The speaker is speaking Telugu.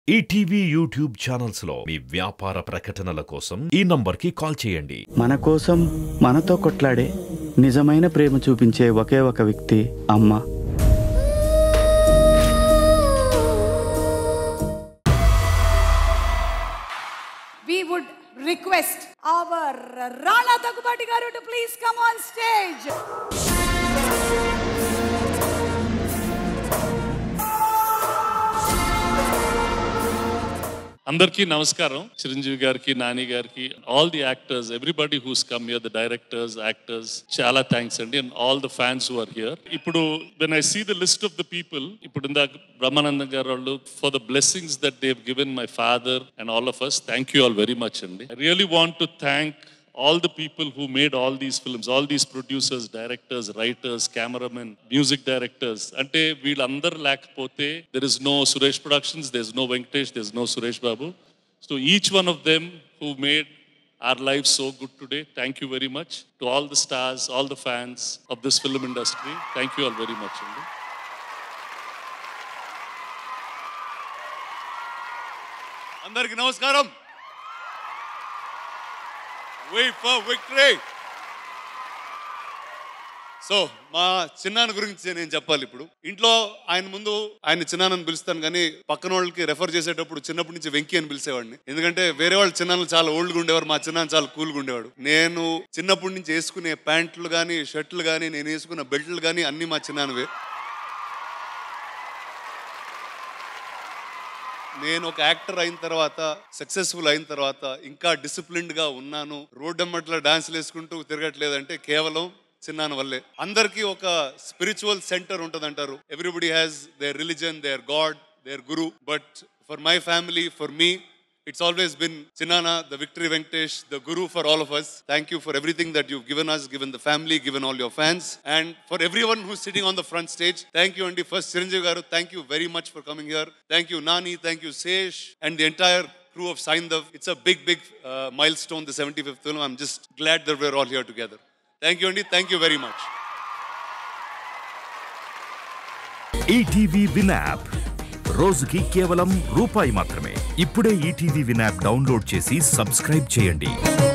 ఈటీవీ యూట్యూబ్ ఛానల్స్ లో మీ వ్యాపార ప్రకటనల కోసం ఈ నంబర్కి కాల్ చేయండి మన కోసం మనతో కొట్లాడే నిజమైన ప్రేమ చూపించే ఒకే ఒక వ్యక్తి అమ్మ we would request our Rana Dagubati garu to please come on stage. అందరికీ నమస్కారం చిరంజీవి గారికి నాని గారికి all the actors everybody who's come here the directors actors చాలా థ్యాంక్స్ అండి and all the fans who are here ఇప్పుడు when I see the list of the people ఇప్పుడు ఇందాక బ్రహ్మానందం గారు వాళ్ళు for the blessings that they've given my father and all of us thank you all very much అండి I really want to thank all the people who made all these films, all these producers, directors, writers, cameramen, music directors. అంటే వీళ్ళందరూ లేకపోతే there is no Suresh Productions, there's no Venkatesh, there's no Suresh Babu. So each one of them who made our lives so good today, thank you very much. To all the stars, all the fans of this film industry, thank you all very much. అండి అందరికి నమస్కారం వెయిట్ ఫర్ విక్టరీ సో మా చిన్నాన్న గురించి నేను చెప్పాలి ఇప్పుడు ఇంట్లో ఆయన ముందు ఆయన చిన్నాన్నని పిలుస్తాను కానీ పక్కన వాళ్ళకి రెఫర్ చేసేటప్పుడు చిన్నప్పటి నుంచి వెంకీ అని పిలిచేవాడిని ఎందుకంటే వేరే వాళ్ళు చిన్నాన్నలు చాలా ఓల్డ్గా ఉండేవారు మా చిన్నాన్న చాలా కూల్గా ఉండేవాడు నేను చిన్నప్పటి నుంచి వేసుకునే ప్యాంట్లు కానీ షర్ట్లు కానీ నేను వేసుకున్న బెల్ట్లు కానీ అన్నీ మా చిన్నాన్నవే నేను ఒక యాక్టర్ అయిన తర్వాత సక్సెస్ఫుల్ అయిన తర్వాత ఇంకా డిసిప్లిన్డ్ గా ఉన్నాను రోడ్ అమ్మట్ల డాన్స్లు వేసుకుంటూ తిరగట్లేదంటే కేవలం చిన్నాన్న వల్లే అందరికీ ఒక స్పిరిచువల్ సెంటర్ ఉంటుంది అంటారు everybody has their religion their god their guru but for my family for me It's always been Chinana, the Victory Venkatesh, the Guru for all of us. Thank you for everything that you've given us, given the family, given all your fans. And for everyone who's sitting on the front stage, thank you, Andy. First, Chiranjeev Garu, thank you very much for coming here. Thank you, Nani, thank you, Sesh, and the entire crew of Saindav. It's a big, big uh, milestone, the 75th film. I'm just glad that we're all here together. Thank you, Andy. Thank you very much. ETV Win app రోజుకి కేవలం రూపాయి మాత్రమే ఇప్పుడే ఈటీవీ విన్ యాప్ డౌన్లోడ్ చేసి సబ్స్క్రైబ్ చేయండి